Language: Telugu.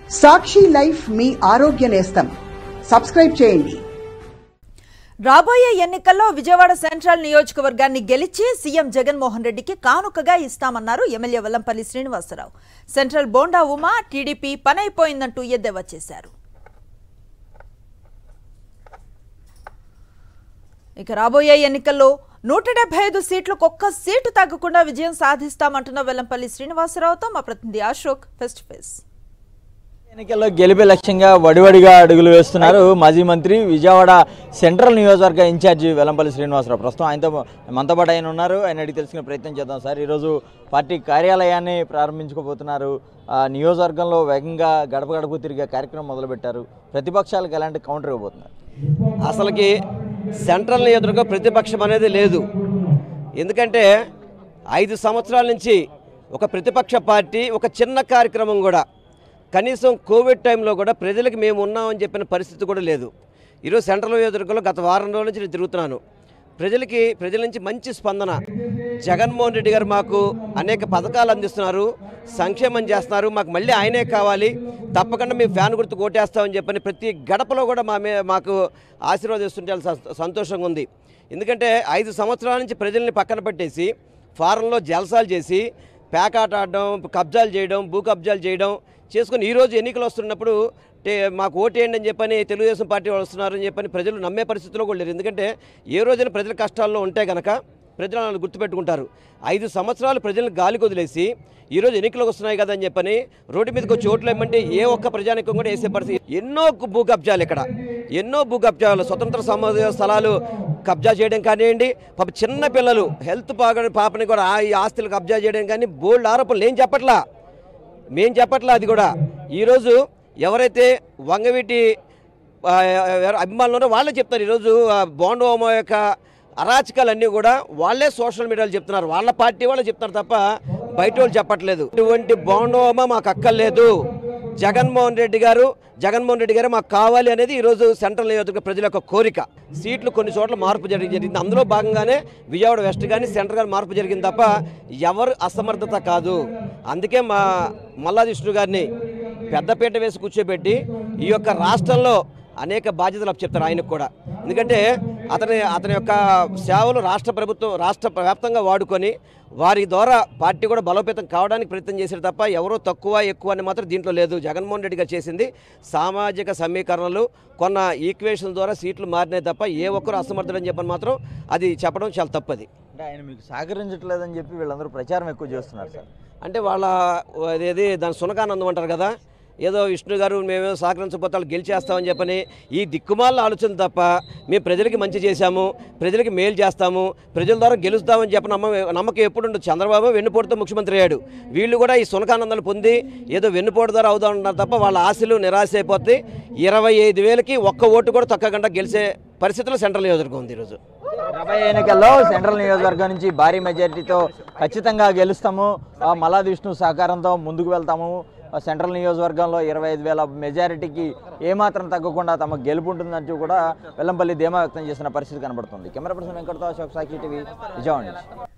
సాక్షి లైఫ్ మీ ఆరోగ్య నేస్తం సబ్స్క్రైబ్ చేయండి రాబోయే ఎన్నికల్లో విజయవాడ సెంట్రల్ నియోజకవర్గాన్ని గెలిచి సీఎం జగన్మోహన్ రెడ్డికి కానుకగా ఇస్తామన్నారు MLA Vellampalli Srinivasarao central Bonda Uma TDP పనైపోయిందంటూ ఎద్దేవా చేశారు ఇక రాబోయే ఎన్నికల్లో నూట డెబ్బై ఐదు సీట్లకు ఒక్క సీటు తగ్గకుండా విజయం సాధిస్తామంటున్న వెల్లంపల్లి శ్రీనివాసరావుతో మా ప్రతినిధి అశోక్ ఫెస్ట్ ఫేస్ ఎన్నికల్లో గెలిపే లక్ష్యంగా వడివడిగా అడుగులు వేస్తున్నారు మాజీ మంత్రి విజయవాడ సెంట్రల్ నియోజకవర్గ ఇన్ఛార్జి వెల్లంపల్లి శ్రీనివాసరావు ప్రస్తుతం ఆయనతో మనతో పాటు ఆయన ఉన్నారు ఆయన అడిగి తెలుసుకునే ప్రయత్నం చేద్దాం సార్ ఈరోజు పార్టీ కార్యాలయాన్ని ప్రారంభించుకోబోతున్నారు ఆ నియోజకవర్గంలో వేగంగా గడప గడపకు తిరిగే కార్యక్రమం మొదలుపెట్టారు ప్రతిపక్షాలకు ఎలాంటి కౌంటర్ ఇవ్వబోతున్నారు అసలుకి సెంట్రల్ నియోజకవర్గం ప్రతిపక్షం అనేది లేదు ఎందుకంటే ఐదు సంవత్సరాల నుంచి ఒక ప్రతిపక్ష పార్టీ ఒక చిన్న కార్యక్రమం కూడా కనీసం కోవిడ్ టైంలో కూడా ప్రజలకు మేము ఉన్నామని చెప్పిన పరిస్థితి కూడా లేదు ఈరోజు సెంట్రల్ నియోజకవర్గంలో గత వారం రోజుల నుంచి నేను తిరుగుతున్నాను ప్రజలకి ప్రజల నుంచి మంచి స్పందన జగన్మోహన్ రెడ్డి గారు మాకు అనేక పథకాలు అందిస్తున్నారు సంక్షేమం చేస్తున్నారు మాకు మళ్ళీ ఆయనే కావాలి తప్పకుండా మేము ఫ్యాన్ గుర్తు కొట్టేస్తామని చెప్పని ప్రతి గడపలో కూడా మా మే మాకు ఆశీర్వాదిస్తుంటే చాలా సం- సంతోషంగా ఉంది ఎందుకంటే ఐదు సంవత్సరాల నుంచి ప్రజల్ని పక్కన పెట్టేసి ఫారంలో జలసాలు చేసి పేకాట ఆడడం కబ్జాలు చేయడం భూ కబ్జాలు చేయడం చేసుకుని ఈరోజు ఎన్నికలు వస్తున్నప్పుడు టే మాకు ఓటేయండి అని చెప్పని తెలుగుదేశం పార్టీ వాళ్ళు వస్తున్నారని చెప్పని ప్రజలు నమ్మే పరిస్థితిలో కూడా లేరు ఎందుకంటే ఏ రోజైనా ప్రజల కష్టాల్లో ఉంటే గనక ప్రజలు వాళ్ళని గుర్తుపెట్టుకుంటారు ఐదు సంవత్సరాలు ప్రజలను గాలికి వదిలేసి ఈరోజు ఎన్నికలు వస్తున్నాయి కదా అని చెప్పని రోడ్డు మీదకి వచ్చి ఓట్లు ఇవ్వమంటే ఏ ఒక్క ప్రజానికం కూడా వేసే పరిస్థితి ఎన్నో భూ కబ్జాలు ఇక్కడ ఎన్నో భూ కబ్జాలు స్వతంత్ర సమాజ స్థలాలు కబ్జా చేయడం కానివ్వండి పాప చిన్న పిల్లలు హెల్త్ బాగా పాపని కూడా ఆ ఈ ఆస్తులు కబ్జా చేయడం కానీ బోల్డ్ ఆరోపణలు ఏం చెప్పట్లా మేం చెప్పట్లా అది కూడా ఈరోజు ఎవరైతే వంగవీటి ఆ, ఎవరు అభిమానులు ఉన్నారో వాళ్ళే చెప్తారు ఈరోజు ఆ, బోండోమ యొక్క అరాచకాలన్నీ కూడా వాళ్ళే సోషల్ మీడియాలో చెప్తున్నారు వాళ్ళ పార్టీ వాళ్ళే చెప్తున్నారు తప్ప బయట వాళ్ళు చెప్పట్లేదు ఇటువంటి బోండోమ మాకు అక్కర్లేదు జగన్మోహన్ రెడ్డి గారు జగన్మోహన్ రెడ్డి గారు మాకు కావాలి అనేది ఈరోజు సెంట్రల్ నియోజకవర్గ ప్రజల యొక్క కోరిక సీట్లు కొన్ని చోట్ల మార్పు జరిగి జరిగింది అందులో భాగంగానే విజయవాడ వెస్ట్ కానీ సెంట్రల్ కానీ మార్పు జరిగింది తప్ప ఎవరు అసమర్థత కాదు అందుకే మా మల్లాది విష్ణు గారిని పెద్దపీట వేసి కూర్చోబెట్టి ఈ యొక్క రాష్ట్రంలో అనేక బాధ్యతలు చెప్తారు ఆయనకు కూడా ఎందుకంటే అతని అతని యొక్క సేవలు రాష్ట్ర ప్రభుత్వం రాష్ట్ర వ్యాప్తంగా వాడుకొని వారి ద్వారా పార్టీ కూడా బలోపేతం కావడానికి ప్రయత్నం చేశారు తప్ప ఎవరో తక్కువ ఎక్కువ అని మాత్రం దీంట్లో లేదు జగన్మోహన్ రెడ్డి గారు చేసింది సామాజిక సమీకరణలు కొన్న ఈక్వేషన్ ద్వారా సీట్లు మారినాయి తప్ప ఏ ఒక్కరు అసమర్థుడని చెప్పని మాత్రం అది చెప్పడం చాలా తప్పది అంటే ఆయన మీకు సహకరించట్లేదని చెప్పి వీళ్ళందరూ ప్రచారం ఎక్కువ చేస్తున్నారు సార్ అంటే వాళ్ళ అదేది దాని సునకానందం అంటారు కదా ఏదో విష్ణు గారు మేమేదో సహకరించకపోతే వాళ్ళు గెలిచేస్తామని చెప్పని ఈ దిక్కుమాల ఆలోచన తప్ప మేము ప్రజలకి మంచి చేశాము ప్రజలకి మేలు చేస్తాము ప్రజల ద్వారా గెలుస్తామని చెప్పి నమ్మ నమ్మకం ఎప్పుడు ఉండదు చంద్రబాబు వెన్నుపోటుతో ముఖ్యమంత్రి అయ్యాడు వీళ్ళు కూడా ఈ సునకానందాలు పొంది ఏదో వెన్నుపోటు ద్వారా అవుదా ఉన్నారు తప్ప వాళ్ళ ఆశలు నిరాశ అయిపోతే ఇరవై ఐదు వేలకి ఒక్క ఓటు కూడా తొక్కకుండా గెలిచే పరిస్థితిలో సెంట్రల్ నియోజకవర్గం ఉంది ఈరోజు రాబోయే ఎన్నికల్లో సెంట్రల్ నియోజకవర్గం నుంచి భారీ మెజారిటీతో ఖచ్చితంగా గెలుస్తాము ఆ మల్లాది విష్ణు సహకారంతో ముందుకు వెళ్తాము ఆ సెంట్రల్ నియోజకవర్గంలో ఇరవై ఐదు వేల మెజారిటీకి ఏమాత్రం తగ్గకుండా తమ గెలుపు ఉంటుందంటూ కూడా వెల్లంపల్లి ధీమా వ్యక్తం చేసిన పరిస్థితి కనబడుతుంది కెమెరా పర్సన్ వెంకటతో అశోక్ సాక్షి టీవీ విజయవాడ నుంచి